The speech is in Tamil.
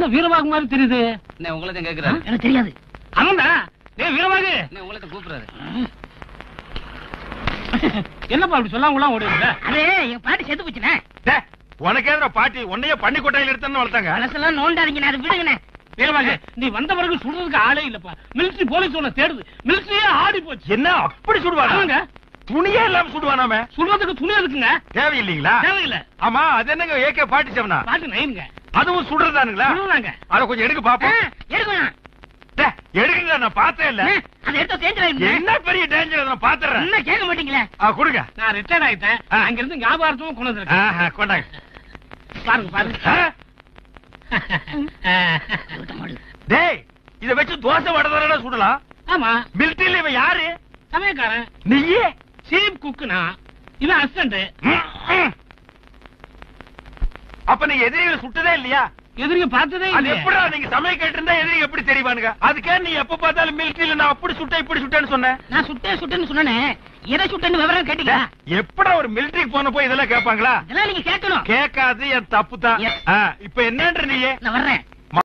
என்ன வீரவாகு மாதிரி தெரியுது என்ன உங்களை தான் கேக்குறாரு எனக்கு தெரியாது அவன்டா டேய் வீரவாகு என்ன உங்களை தான் கூப்பிடுறாரு என்னப்பா அப்படி சொல்லாம ஓடி இருக்க அது என் பாட்டு செத்து போச்சுனே டே, உனக்கு ஏதா பாட்டி உன்னைய பண்ணி கொட்டையில எடுத்தேன்னு வளர்த்தாங்க பழசெல்லாம் நோண்டாதீங்க அது விடுங்கண்ணே வீரவாகு நீ வந்த பிறகு சுடுறதுக்கு ஆளே இல்லப்பா மிலிட்டரி போலீஸ் உன்னை தேடுது மிலிட்டரியே ஆடி போச்சு என்ன அப்படி சுடுவானா ஆமாங்க துணியே இல்லாம சுடுவானாமே சுடுறதுக்கு துணி இருக்குங்க தேவையில்லைங்களா தேவையில்ல ஆமா அது என்னங்க ஏகே பாட்டி செவனா பாட்டு நைனுங்க அதுவும் சுடுறதானுங்களா சுடுறாங்க அத கொஞ்சம் எடுக்க பாப்போம் எடுக்கணும் டே, எடுங்க நான் பார்த்தே இல்ல அதை எடுத்து தேஞ்சல என்ன பெரிய டேஞ்சர் நான் பாத்துறேன் என்ன கேட்க மாட்டீங்களே ஆ, கொடுங்க நான் ரிட்டையர்ட் ஆயிட்டேன் ஆ. அங்க இருந்து ஞாபகார்த்தமும் கொண்டு வந்திருக்கேன் ஆஹா, கொண்டாங்க பாருங்க பாருங்க ஆ? டேய் இத வச்சு தோசை வடை சுடலாம் ஆமா மிலிட்டரியில இவன் யாரு சமயக்காரன் நீயே சீப் குக்குனா இவன் அசிஸ்டன்ட் ம், ம். அப்ப நீ எதிரிகளை சுட்டதே இல்லையா எதிரிங்க பார்த்ததே அது இல்லையே. எப்படா நீங்க சமயம் கேட்டு இருந்தா எதிரி எப்படி தெரிவானுங்க அதுக்கே நீ எப்ப பார்த்தாலும் மிலிட்டரியில நான் அப்படி சுட்டேன் இப்படி சுட்டேன்னு சொன்னேன் நான் சுட்டேன் சுட்டேன்னு சொன்னேனே எதை சுட்டேன்னு விவரம் கேட்டீங்களா எப்படா ஒரு மிலிட்டரிக்கு போன போய் இதெல்லாம் கேட்பாங்களா இதெல்லாம் நீங்க கேட்கணும் கேட்காது என் தப்பு தான் Yes. இப்ப என்னன்ற நீயே நான் வர்றேன்